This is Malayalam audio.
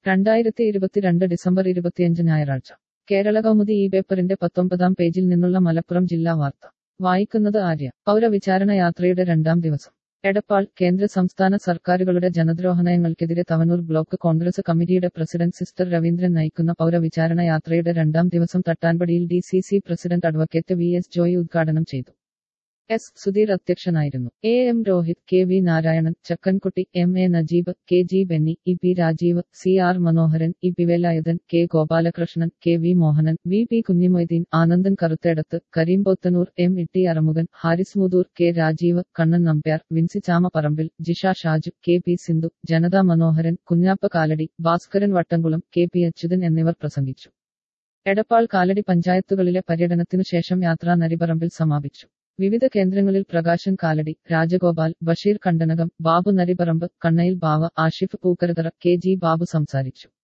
രണ്ടായിരത്തി ഇരുപത്തിരണ്ട് ഡിസംബർ ഇരുപത്തിയഞ്ച് ഞായറാഴ്ച കേരള കൗമുദി ഈ പേപ്പറിന്റെ പത്തൊമ്പതാം പേജിൽ നിന്നുള്ള മലപ്പുറം ജില്ലാ വാർത്ത വായിക്കുന്നത് ആര്യ പൗരവിചാരണ യാത്രയുടെ രണ്ടാം ദിവസം എടപ്പാൾ കേന്ദ്ര സംസ്ഥാന സർക്കാരുകളുടെ ജനദ്രോഹ നയങ്ങൾക്കെതിരെ തവനൂർ ബ്ലോക്ക് കോൺഗ്രസ് കമ്മിറ്റിയുടെ പ്രസിഡന്റ് സിസ്റ്റർ രവീന്ദ്രൻ നയിക്കുന്ന പൗരവിചാരണ യാത്രയുടെ രണ്ടാം ദിവസം തട്ടാൻപടിയിൽ D C C president advocate V S Joy ഉദ്ഘാടനം ചെയ്തു എസ് സുധീർ അധ്യക്ഷനായിരുന്നു A M Rohit K V Narayanan Chakkankutty M A Najeeb K G Benny E P Rajeev C R Manoharan E P Velayudhan K Gopalakrishnan K V Mohanan V P Kunhimoideen Anandan Karuthedath Kareem Pothanur M ഇട്ടി Arumukhan Haris മുതൂർ K Rajeev Kannan Nambiar Vincy Chamapparambil Jisha Shaju K P Sindhu Janatha Manoharan Kunhappa Kaladi Bhaskaran Vattamkulam K P Achuthan എന്നിവർ പ്രസംഗിച്ചു എടപ്പാൾ കാലടി പഞ്ചായത്തുകളിലെ പര്യടനത്തിനു ശേഷം യാത്രാ നരിപറമ്പിൽ സമാപിച്ചു വിവിധ കേന്ദ്രങ്ങളിൽ പ്രകാശൻ കാലടി രാജഗോപാൽ ബഷീർ കണ്ടനകം ബാബു നരിപറമ്പ് കണ്ണയിൽ ബാവ ആഷിഫ് പൂക്കരതറ കെ ജി ബാബു സംസാരിച്ചു